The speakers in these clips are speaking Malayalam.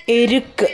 എരുക്ക്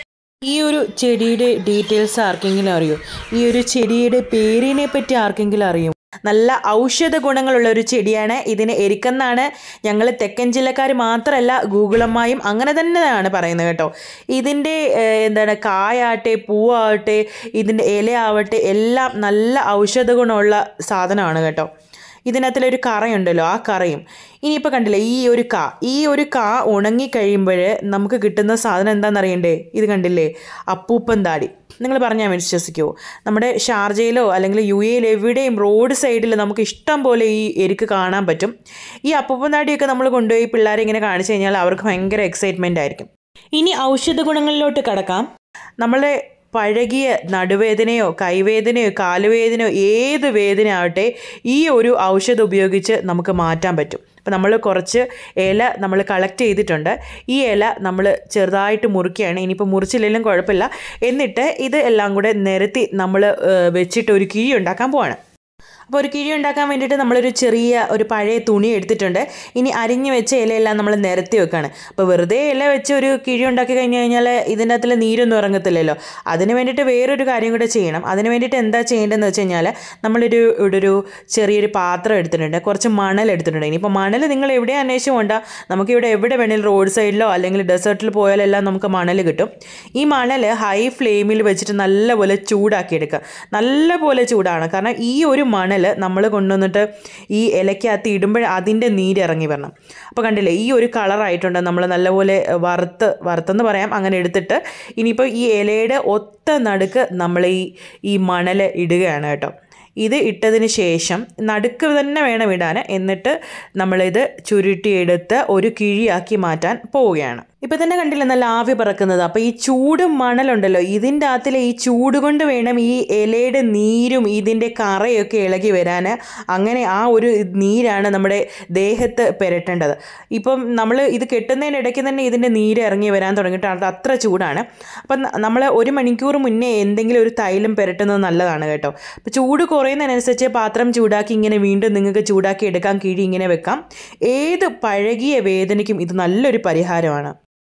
ഈ ഒരു ചെടിയുടെ ഡീറ്റെയിൽസ് ആർക്കെങ്കിലും അറിയോ ഈ ഒരു ചെടിയുടെ പേരിനെ പറ്റി ആർക്കെങ്കിലും അറിയോ നല്ല ഔഷധ ഗുണങ്ങളുള്ള ഒരു ചെടിയാണ് ഇതിന് എരിക്കെന്നാണ് ഞങ്ങൾ തെക്കൻ ജില്ലക്കാർ മാത്രമല്ല ഗൂഗിളമ്മായും അങ്ങനെ തന്നെയാണ് പറയുന്നത് കേട്ടോ ഇതിൻ്റെ ഏഹ്, എന്താണ് കായാവട്ടെ പൂവാവട്ടെ ഇതിൻ്റെ ഇല ആവട്ടെ എല്ലാം നല്ല ഔഷധ ഗുണമുള്ള സാധനമാണ് കേട്ടോ ഇതിനകത്തിലൊരു കറയുണ്ടല്ലോ ആ കറയും ഇനിയിപ്പോൾ കണ്ടില്ലേ ഈ ഒരു കാ ഈ ഒരു കാ ഉണങ്ങിക്കഴിയുമ്പോൾ നമുക്ക് കിട്ടുന്ന സാധനം എന്താണെന്ന് അറിയണ്ടേ ഇത് കണ്ടില്ലേ അപ്പൂപ്പൻ താടി നിങ്ങൾ പറഞ്ഞാൽ വിശ്വസിക്കുമോ നമ്മുടെ ഷാർജയിലോ അല്ലെങ്കിൽ യു എയിൽ എവിടെയും റോഡ് സൈഡിൽ നമുക്ക് ഇഷ്ടം പോലെ ഈ എരുക്ക് കാണാൻ പറ്റും ഈ അപ്പൂപ്പൻ താടിയൊക്കെ നമ്മൾ കൊണ്ടുപോയി പിള്ളേരെ ഇങ്ങനെ കാണിച്ചു കഴിഞ്ഞാൽ അവർക്ക് ഭയങ്കര എക്സൈറ്റ്മെൻ്റ് ആയിരിക്കും ഇനി ഔഷധ ഗുണങ്ങളിലോട്ട് കടക്കാം നമ്മളെ പഴകിയ നടുവേദനയോ കൈവേദനയോ കാലുവേദനയോ ഏത് വേദന ആവട്ടെ ഈ ഒരു ഔഷധം ഉപയോഗിച്ച് നമുക്ക് മാറ്റാൻ പറ്റും അപ്പോൾ നമ്മൾ കുറച്ച് ഇല നമ്മൾ കളക്ട് ചെയ്തിട്ടുണ്ട് ഈ ഇല നമ്മൾ ചെറുതായിട്ട് മുറിക്കുകയാണ് ഇനിയിപ്പോൾ മുറിച്ചില്ലെങ്കിലും കുഴപ്പമില്ല എന്നിട്ട് ഇത് എല്ലാം കൂടെ നിരത്തി നമ്മൾ വെച്ചിട്ട് ഒരു കിഴി ഉണ്ടാക്കാൻ പോവാണ് അപ്പോൾ ഒരു കിഴി ഉണ്ടാക്കാൻ വേണ്ടിയിട്ട് നമ്മളൊരു ചെറിയ ഒരു പഴയ തുണി എടുത്തിട്ടുണ്ട് ഇനി അരിഞ്ഞു വെച്ച ഇലയെല്ലാം നമ്മൾ നിരത്തി വെക്കുകയാണ് അപ്പോൾ വെറുതെ ഇല വെച്ച് ഒരു കിഴി ഉണ്ടാക്കി കഴിഞ്ഞ് കഴിഞ്ഞാൽ ഇതിൻ്റെ അകത്തിൽ നീരൊന്നും ഇറങ്ങത്തില്ലല്ലോ അതിന് വേണ്ടിയിട്ട് വേറൊരു കാര്യം കൂടെ ചെയ്യണം അതിന് വേണ്ടിയിട്ട് എന്താ ചെയ്യേണ്ടതെന്ന് വെച്ച് കഴിഞ്ഞാൽ നമ്മളൊരു ഇവിടെ ഒരു ചെറിയൊരു പാത്രം എടുത്തിട്ടുണ്ട് കുറച്ച് മണൽ എടുത്തിട്ടുണ്ട് ഇനിയിപ്പോൾ മണൽ നിങ്ങൾ എവിടെ അന്വേഷിച്ച് കൊണ്ടാ നമുക്കിവിടെ എവിടെ വേണമെങ്കിലും റോഡ് സൈഡിലോ അല്ലെങ്കിൽ ഡെസേർട്ടിൽ പോയാലെല്ലാം നമുക്ക് മണൽ കിട്ടും ഈ മണൽ ഹൈ ഫ്ലെയിമിൽ വെച്ചിട്ട് നല്ലപോലെ ചൂടാക്കി എടുക്കുക നല്ലപോലെ ചൂടാണ് കാരണം ഈ ഒരു മണൽ നമ്മൾ കൊണ്ടുവന്നിട്ട് ഈ ഇലയ്ക്കകത്ത് ഇടുമ്പോൾ അതിൻ്റെ നീരിറങ്ങി വരണം അപ്പോൾ കണ്ടില്ലേ ഈ ഒരു കളറായിട്ടുണ്ട് നമ്മൾ നല്ലപോലെ വറുത്ത് വറുത്തെന്ന് പറയാം അങ്ങനെ എടുത്തിട്ട് ഇനിയിപ്പോൾ ഈ ഇലയുടെ ഒത്ത നടുക്ക് നമ്മൾ ഈ ഈ മണൽ ഇടുകയാണ് കേട്ടോ ഇത് ഇട്ടതിന് ശേഷം നടുക്ക് തന്നെ വേണം ഇടാൻ എന്നിട്ട് നമ്മളിത് ചുരുട്ടിയെടുത്ത് ഒരു കിഴിയാക്കി മാറ്റാൻ പോവുകയാണ് ഇപ്പം തന്നെ കണ്ടില്ല നല്ല ആവി പറക്കുന്നത് അപ്പോൾ ഈ ചൂടും മണലുണ്ടല്ലോ ഇതിൻ്റെ അകത്തിലെ ഈ ചൂട് കൊണ്ട് വേണം ഈ ഇലയുടെ നീരും ഇതിൻ്റെ കറയൊക്കെ ഇളകി വരാൻ അങ്ങനെ ആ ഒരു നീരാണ് നമ്മുടെ ദേഹത്ത് പുരട്ടേണ്ടത് ഇപ്പം നമ്മൾ ഇത് കെട്ടുന്നതിനിടയ്ക്ക് തന്നെ ഇതിൻ്റെ നീര് ഇറങ്ങി വരാൻ തുടങ്ങിയിട്ട് അത് അത്ര ചൂടാണ് അപ്പം നമ്മൾ ഒരു മണിക്കൂർ മുന്നേ എന്തെങ്കിലും ഒരു തൈലം പുരട്ടുന്നത് നല്ലതാണ് കേട്ടോ അപ്പോൾ ചൂട് കുറയുന്നതിനനുസരിച്ച് പാത്രം ചൂടാക്കി ഇങ്ങനെ വീണ്ടും നിങ്ങൾക്ക് ചൂടാക്കി എടുക്കാം കിഴി ഇങ്ങനെ വെക്കാം ഏത് പഴകിയ വേദനയ്ക്കും ഇത് നല്ലൊരു പരിഹാരമാണ്